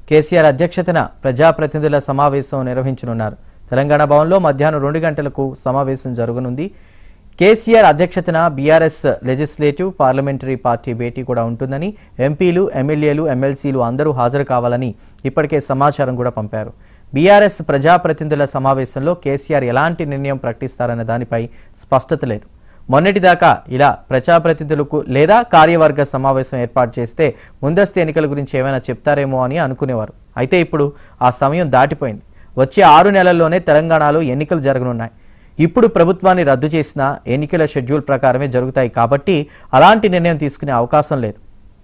కేసీఆర్ అధ్యక్షతన ప్రజాప్రతినిధుల సమావేశం నిర్వహించనున్నారు తెలంగాణ భవన్లో మధ్యాహ్నం రెండు గంటలకు సమావేశం జరగనుంది కేసీఆర్ అధ్యక్షతన బీఆర్ఎస్ లెజిస్లేటివ్ పార్లమెంటరీ పార్టీ భేటీ కూడా ఉంటుందని ఎంపీలు ఎమ్మెల్యేలు ఎమ్మెల్సీలు అందరూ హాజరు కావాలని ఇప్పటికే సమాచారం కూడా పంపారు బీఆర్ఎస్ ప్రజాప్రతినిధుల సమావేశంలో కేసీఆర్ ఎలాంటి నిర్ణయం ప్రకటిస్తారన్న దానిపై స్పష్టత లేదు మొన్నటిదాకా ఇలా ప్రజాప్రతినిధులకు లేదా కార్యవర్గ సమావేశం ఏర్పాటు చేస్తే ముందస్తు ఎన్నికల గురించి ఏమైనా చెప్తారేమో అని అనుకునేవారు అయితే ఇప్పుడు ఆ సమయం దాటిపోయింది వచ్చే ఆరు నెలల్లోనే తెలంగాణలో ఎన్నికలు జరగనున్నాయి ఇప్పుడు ప్రభుత్వాన్ని రద్దు చేసిన ఎన్నికల షెడ్యూల్ ప్రకారమే జరుగుతాయి కాబట్టి అలాంటి నిర్ణయం తీసుకునే అవకాశం లేదు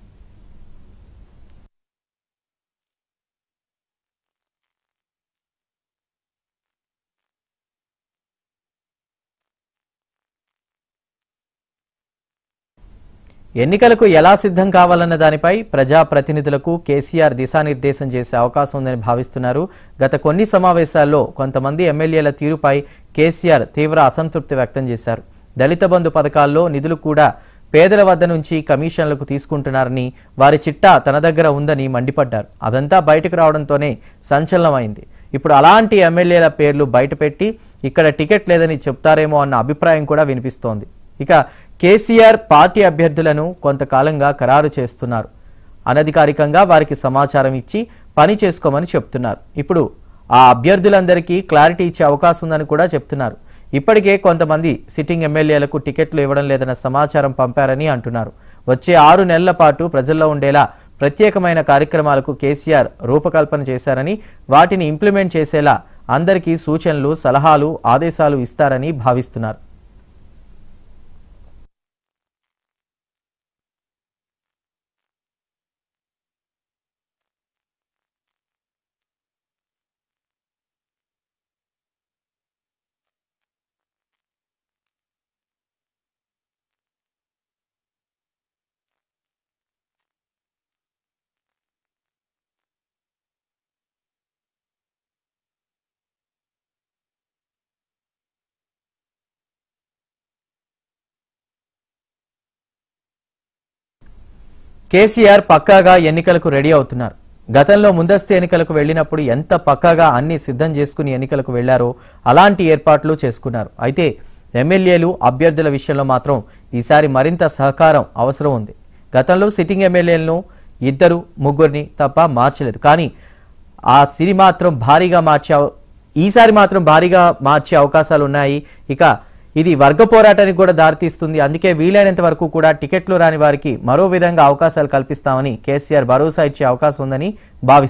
ఎన్నికలకు ఎలా సిద్ధం కావాలన్న దానిపై ప్రజాప్రతినిధులకు కేసీఆర్ దిశానిర్దేశం చేసే అవకాశం ఉందని భావిస్తున్నారు గత కొన్ని సమావేశాల్లో కొంతమంది ఎమ్మెల్యేల తీరుపై కేసీఆర్ తీవ్ర అసంతృప్తి వ్యక్తం చేశారు దళిత బంధు పథకాల్లో నిధులు కూడా పేదల వద్ద నుంచి కమిషన్లకు తీసుకుంటున్నారని వారి చిట్టా తన దగ్గర ఉందని మండిపడ్డారు అదంతా బయటకు రావడంతోనే సంచలనమైంది ఇప్పుడు అలాంటి ఎమ్మెల్యేల పేర్లు బయటపెట్టి ఇక్కడ టికెట్ లేదని చెప్తారేమో అన్న అభిప్రాయం కూడా వినిపిస్తోంది ఇక కేసీఆర్ పార్టీ అభ్యర్థులను కొంతకాలంగా ఖరారు చేస్తున్నారు అనధికారికంగా వారికి సమాచారం ఇచ్చి పని చేసుకోమని చెప్తున్నారు ఇప్పుడు ఆ అభ్యర్థులందరికీ క్లారిటీ ఇచ్చే అవకాశం ఉందని కూడా చెప్తున్నారు ఇప్పటికే కొంతమంది సిట్టింగ్ ఎమ్మెల్యేలకు టికెట్లు ఇవ్వడం లేదన్న సమాచారం పంపారని అంటున్నారు వచ్చే ఆరు నెలల పాటు ప్రజల్లో ఉండేలా ప్రత్యేకమైన కార్యక్రమాలకు కేసీఆర్ రూపకల్పన చేశారని వాటిని ఇంప్లిమెంట్ చేసేలా అందరికీ సూచనలు సలహాలు ఆదేశాలు ఇస్తారని భావిస్తున్నారు కేసీఆర్ పక్కాగా ఎన్నికలకు రెడీ అవుతున్నారు గతంలో ముందస్తు ఎన్నికలకు వెళ్ళినప్పుడు ఎంత పక్కాగా అన్ని సిద్ధం చేసుకుని ఎన్నికలకు వెళ్లారో అలాంటి ఏర్పాట్లు చేసుకున్నారు అయితే ఎమ్మెల్యేలు అభ్యర్థుల విషయంలో మాత్రం ఈసారి మరింత సహకారం అవసరం ఉంది గతంలో సిట్టింగ్ ఎమ్మెల్యేలను ఇద్దరు ముగ్గురిని తప్ప మార్చలేదు కానీ ఆ సిరి మాత్రం భారీగా మార్చే అవ- ఈసారి మాత్రం భారీగా మార్చే అవకాశాలు ఉన్నాయి ఇక ఇది వర్గ పోరాటానికి కూడా దారితీస్తుంది అందుకే వీలైనంత వరకు కూడా టికెట్లు రాని వారికి మరో విధంగా అవకాశాలు కల్పిస్తామని కేసీఆర్ భరోసా ఇచ్చే అవకాశం ఉందని భావిస్తున్నారు